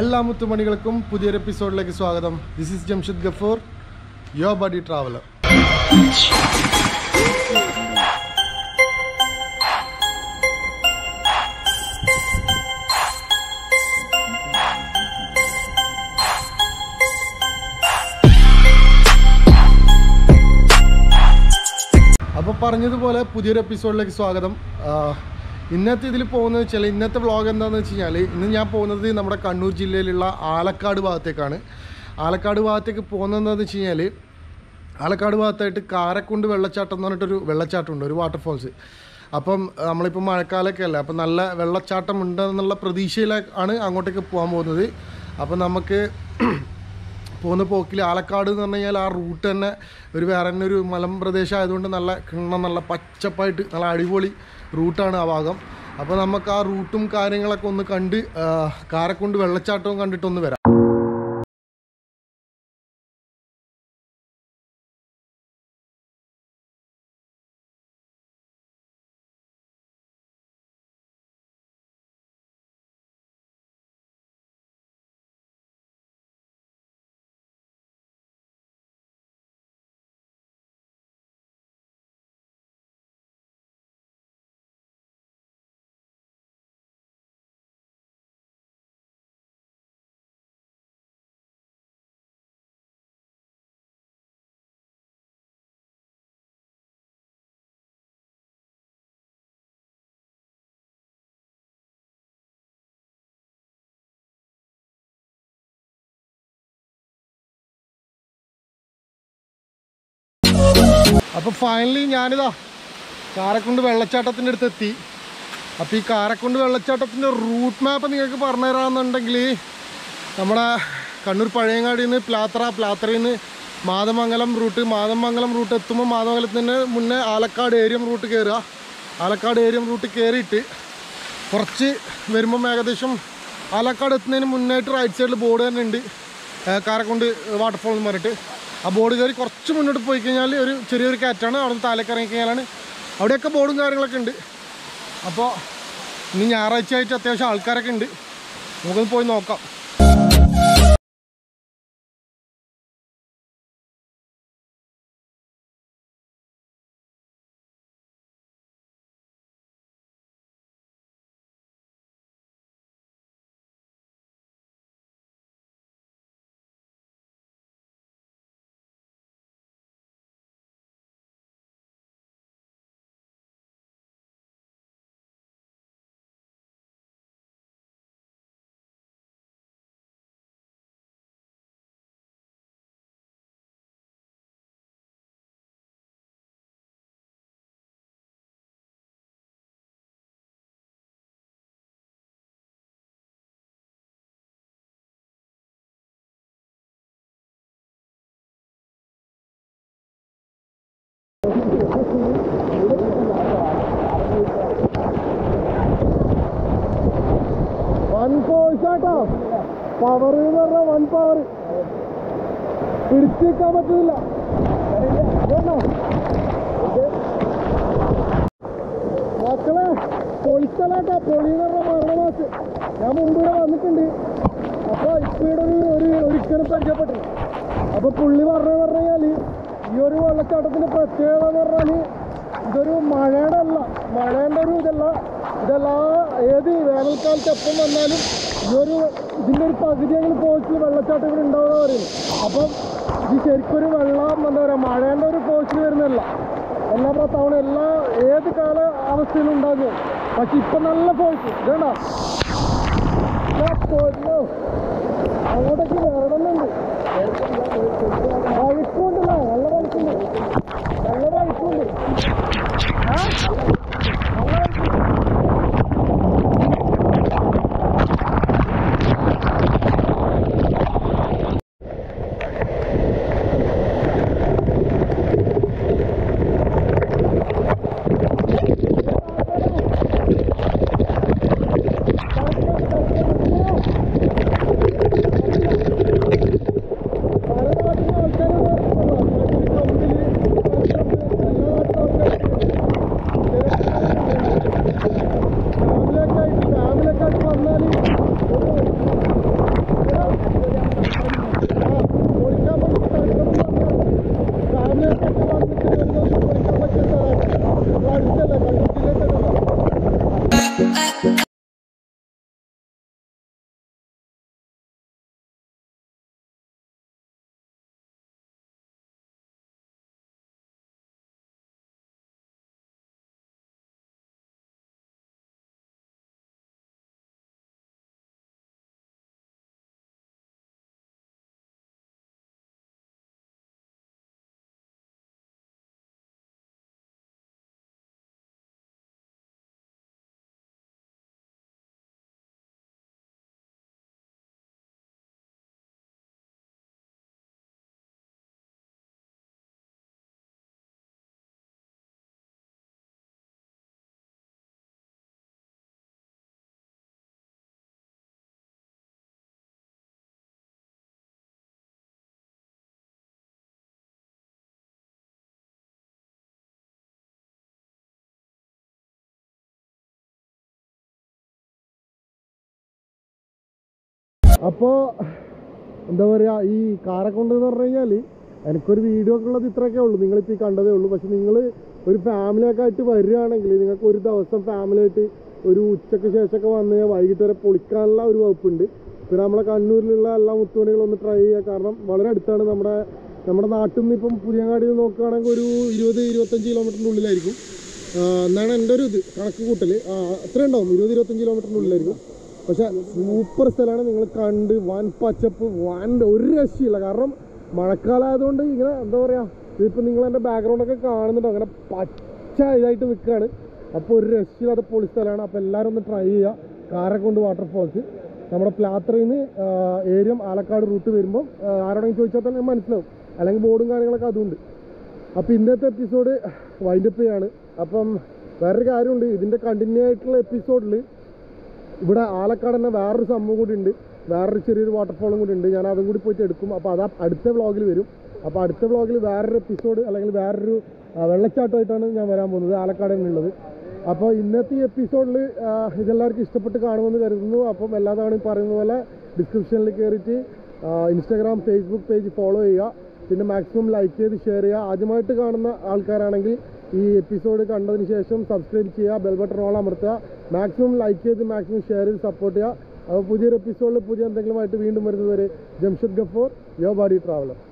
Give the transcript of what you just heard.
എല്ലാ മുത്തുമണികൾക്കും പുതിയൊരു എപ്പിസോഡിലേക്ക് സ്വാഗതം ദിസ് ഈസ് ജംഷിദ് ഗഫൂർ യോ ബഡി ട്രാവലർ അപ്പോൾ പറഞ്ഞതുപോലെ പുതിയൊരു എപ്പിസോഡിലേക്ക് സ്വാഗതം ആഹ് ഇന്നത്തെ ഇതിൽ പോകുന്നത് വെച്ചാൽ ഇന്നത്തെ വ്ളോഗ് എന്താണെന്ന് വെച്ച് കഴിഞ്ഞാൽ ഇന്ന് ഞാൻ പോകുന്നത് നമ്മുടെ കണ്ണൂർ ജില്ലയിലുള്ള ആലക്കാട് ഭാഗത്തേക്കാണ് ആലക്കാട് ഭാഗത്തേക്ക് പോകുന്നത് എന്താണെന്ന് വെച്ച് കഴിഞ്ഞാൽ ആലക്കാട് ഭാഗത്തായിട്ട് കാരക്കുണ്ട് വെള്ളച്ചാട്ടം എന്ന് പറഞ്ഞിട്ടൊരു വെള്ളച്ചാട്ടമുണ്ട് ഒരു വാട്ടർഫോൾസ് അപ്പം അഹ് നമ്മളിപ്പോൾ മഴക്കാലമൊക്കെ അല്ലേ അപ്പം നല്ല വെള്ളച്ചാട്ടം ഉണ്ടെന്നുള്ള പ്രതീക്ഷയിലാണ് അങ്ങോട്ടേക്ക് പോകാൻ പോകുന്നത് അപ്പം നമുക്ക് പോകുന്ന പോക്കിൽ ആലക്കാട് എന്ന് പറഞ്ഞു കഴിഞ്ഞാൽ ആ റൂട്ട് തന്നെ ഒരു വേറെ തന്നെ ഒരു മലമ്പ്രദേശം ആയതുകൊണ്ട് നല്ല കിണ്ണം നല്ല പച്ചപ്പായിട്ട് നല്ല അടിപൊളി റൂട്ടാണ് ആ ഭാഗം അപ്പോൾ നമുക്ക് ആ റൂട്ടും കാര്യങ്ങളൊക്കെ ഒന്ന് കണ്ട് ആ, കാരക്കുണ്ട് വെള്ളച്ചാട്ടവും കണ്ടിട്ടൊന്ന് വരാം അപ്പോൾ ഫൈനലി ഞാനിതാ കാരക്കുണ്ട് വെള്ളച്ചാട്ടത്തിൻ്റെ അടുത്ത് എത്തി അപ്പോൾ ഈ കാരക്കുണ്ട് വെള്ളച്ചാട്ടത്തിൻ്റെ റൂട്ട് മാപ്പ് നിങ്ങൾക്ക് പറഞ്ഞു തരാമെന്നുണ്ടെങ്കിൽ നമ്മുടെ കണ്ണൂർ പഴയങ്ങാടിയിൽ നിന്ന് പ്ലാത്ര പ്ലാത്രയിൽ നിന്ന് മാതമംഗലം റൂട്ട് മാതമംഗലം റൂട്ട് എത്തുമ്പോൾ മാതമംഗലത്തിന് മുന്നേ ആലക്കാട് ഏരിയം റൂട്ട് കയറുക ആലക്കാട് ഏരിയം റൂട്ട് കയറിയിട്ട് കുറച്ച് വരുമ്പം ഏകദേശം ആലക്കാട് എത്തുന്നതിന് മുന്നായിട്ട് റൈറ്റ് സൈഡിൽ ബോർഡ് തന്നെ ഉണ്ട് ഏ, കാരക്കുണ്ട് വാട്ടർഫോൾ എന്ന് പറഞ്ഞിട്ട് ആ ബോർഡ് കയറി കുറച്ച് മുന്നോട്ട് പോയി കഴിഞ്ഞാൽ ഒരു ചെറിയൊരു കാറ്റാണ് അവിടെ നിന്ന് താഴേക്ക് ഇറങ്ങി കഴിഞ്ഞാലാണ് അവിടെയൊക്കെ ബോർഡും കാര്യങ്ങളൊക്കെ ഉണ്ട് അപ്പോൾ ഇനി ഞായറാഴ്ച ആയിട്ട് അത്യാവശ്യം ആൾക്കാരൊക്കെ ഉണ്ട് നമുക്കൊന്ന് പോയി നോക്കാം വൺ ഫോഴ്സാട്ടോ പവർ എന്ന് പറഞ്ഞാൽ വൺ പവർ പിടിച്ചു നിൽക്കാൻ പറ്റുന്നില്ല കേട്ടോ? മക്കളെ പൊളിത്തലാട്ടോ പൊളി എന്ന് പറഞ്ഞ മരണമാസ് ഞാൻ മുമ്പ് ഇവിടെ വന്നിട്ടുണ്ട് അപ്പൊ ഇപ്പൊ ഇവിടെ ഒരു ഒരു ഒരിക്കലും പരിചയപ്പെട്ടു അപ്പൊ പുള്ളി പറഞ്ഞു പറഞ്ഞു കഴിഞ്ഞാല് ഈ ഒരു വെള്ളച്ചാട്ടത്തിന്റെ പ്രത്യേകത എന്ന് പറഞ്ഞാല് ഇതൊരു മഴയുടെ അല്ല മഴേന്റെ ഒരു ഇതല്ല ഇതെല്ലാ ഏത് വേനൽക്കാലത്ത് എപ്പം വന്നാലും ഈ ഒരു ഇതിന്റെ ഒരു പകുതി അങ്ങനെ പോസ്റ്റിൽ വെള്ളച്ചാട്ടം ഇവിടെ ഉണ്ടാവുന്ന പറയുന്നത് അപ്പം ഇത് ശരിക്കും ഒരു വെള്ളം എന്താ പറയാ മഴേന്റെ ഒരു പോസ്റ്റിൽ വരുന്നതല്ല എല്ലാ പ്രാവശ്യം എല്ലാ ഏത് കാല അവസ്ഥയിലും ഉണ്ടാകും പക്ഷെ ഇപ്പൊ നല്ല ഫോഴ്സ് ഇതേണ്ട അങ്ങോട്ടേക്ക് വരണമെന്നുണ്ട് വഴിക്കുണ്ടല്ലോ നല്ല വഴിക്കുണ്ട് നല്ല വഴിക്കുണ്ട് ആ? നല്ല വഴിക്കുണ്ട് പൊളിക്കാൻ പറ്റിയ ഫാമിലിയായിട്ട് വന്നിട്ട് ഒരു ദിവസം പൊളിക്കാൻ പറ്റിയ സ്ഥലമാണ് ഇവിടെ അടുത്തല്ലേ കണ്ണൂർ ജില്ലയിൽ തന്നെ അപ്പോൾ എന്താ പറയുക ഈ കാറൊക്കെ ഉണ്ടെന്ന് പറഞ്ഞു കഴിഞ്ഞാൽ എനിക്കൊരു വീഡിയോ ഒക്കെ ഉള്ളത് ഇത്രയൊക്കെ ഉള്ളൂ നിങ്ങളിപ്പോൾ ഈ കണ്ടതേ ഉള്ളൂ പക്ഷെ നിങ്ങൾ ഒരു ഫാമിലിയൊക്കെ ആയിട്ട് വരികയാണെങ്കിൽ നിങ്ങൾക്ക് ഒരു ദിവസം ഫാമിലി ആയിട്ട് ഒരു ഉച്ചയ്ക്ക് ശേഷമൊക്കെ വന്ന് കഴിഞ്ഞാൽ വൈകിട്ട് വരെ പൊളിക്കാനുള്ള ഒരു വകുപ്പുണ്ട് പിന്നെ നമ്മളെ കണ്ണൂരിലുള്ള എല്ലാ മുത്തുമണികളൊന്ന് ട്രൈ ചെയ്യുക കാരണം വളരെ അടുത്താണ് നമ്മുടെ നമ്മുടെ നാട്ടിൽ നിന്ന് ഇപ്പം പുതിയങ്ങാടിയിൽ നിന്ന് നോക്കുകയാണെങ്കിൽ ഒരു ഇരുപത് ഇരുപത്തഞ്ച് കിലോമീറ്ററിൻ്റെ ഉള്ളിലായിരിക്കും ആ, എന്നാണ് എൻ്റെ ഒരു ഇത് കണക്ക് കൂട്ടൽ അത്ര ഉണ്ടാവും ഇരുപത് ഇരുപത്തഞ്ച് കിലോമീറ്ററിൻ്റെ ഉള്ളിലായിരിക്കും പക്ഷെ സൂപ്പർ സ്ഥലമാണ് നിങ്ങൾ കണ്ട് വൻ പച്ചപ്പ് വൻ ഒരു രക്ഷയില്ല കാരണം മഴക്കാലമായതുകൊണ്ട് ഇങ്ങനെ എന്താ പറയുക ഇതിപ്പോൾ നിങ്ങൾ എൻ്റെ ബാക്ക്ഗ്രൗണ്ടൊക്കെ കാണുന്നുണ്ടോ അങ്ങനെ പച്ച ഇതായിട്ട് നിൽക്കുകയാണ് അപ്പോൾ ഒരു രക്ഷയില്ലാത്ത പൊളി സ്ഥലമാണ് അപ്പോൾ എല്ലാവരും ഒന്ന് ട്രൈ ചെയ്യുക കാരക്കൊണ്ട് വാട്ടർഫോൾസ് നമ്മുടെ പ്ലാത്രയിൽ നിന്ന് ഏരിയം ആലക്കാട് റൂട്ട് വരുമ്പോൾ ആരോടെങ്കിലും ചോദിച്ചാൽ തന്നെ മനസ്സിലാവും അല്ലെങ്കിൽ ബോർഡും കാര്യങ്ങളൊക്കെ അതുണ്ട് അപ്പോൾ ഇന്നത്തെ എപ്പിസോഡ് വൈൻഡപ്പ് ചെയ്യാണ് അപ്പം വേറൊരു കാര്യമുണ്ട് ഇതിൻ്റെ കണ്ടിന്യൂ ആയിട്ടുള്ള എപ്പിസോഡിൽ ഇവിടെ ആലക്കാട് തന്നെ വേറൊരു സംഭവം കൂടി ഉണ്ട് വേറൊരു ചെറിയൊരു വാട്ടർഫോളും കൂടി ഉണ്ട് ഞാൻ അതും കൂടി പോയിട്ട് എടുക്കും അപ്പോൾ അത് അടുത്ത വ്ളോഗിൽ വരും അപ്പോൾ അടുത്ത വ്ളോഗിൽ വേറൊരു എപ്പിസോഡ് അല്ലെങ്കിൽ വേറൊരു ആ, വെള്ളച്ചാട്ടമായിട്ടാണ് ഞാൻ വരാൻ പോകുന്നത് ആലക്കാട് ഉള്ളത് അപ്പോൾ ഇന്നത്തെ ഈ എപ്പിസോഡിൽ ഇതെല്ലാവർക്കും ഇഷ്ടപ്പെട്ട് കാണുമെന്ന് കരുതുന്നു അപ്പം എല്ലാ തവണയും പറയുന്ന പോലെ ഡിസ്ക്രിപ്ഷനിൽ കയറിയിട്ട് ഇൻസ്റ്റാഗ്രാം ഫേസ്ബുക്ക് പേജ് ഫോളോ ചെയ്യുക പിന്നെ മാക്സിമം ലൈക്ക് ചെയ്ത് ഷെയർ ചെയ്യുക ആദ്യമായിട്ട് കാണുന്ന ആൾക്കാരാണെങ്കിൽ ഈ എപ്പിസോഡ് കണ്ടതിന് ശേഷം സബ്സ്ക്രൈബ് ചെയ്യുക ബെൽ ബട്ടൺ ഓൾ അമർത്തുക മാക്സിമം ലൈക്ക് ചെയ്ത് മാക്സിമം ഷെയർ ചെയ്ത് സപ്പോർട്ട് ചെയ്യുക അപ്പോൾ പുതിയൊരു എപ്പിസോഡിൽ പുതിയ എന്തെങ്കിലുമായിട്ട് വീണ്ടും വരുന്നത് വരെ ജംഷദ് ഗഫോർ യോ ബാഡി ട്രാവലർ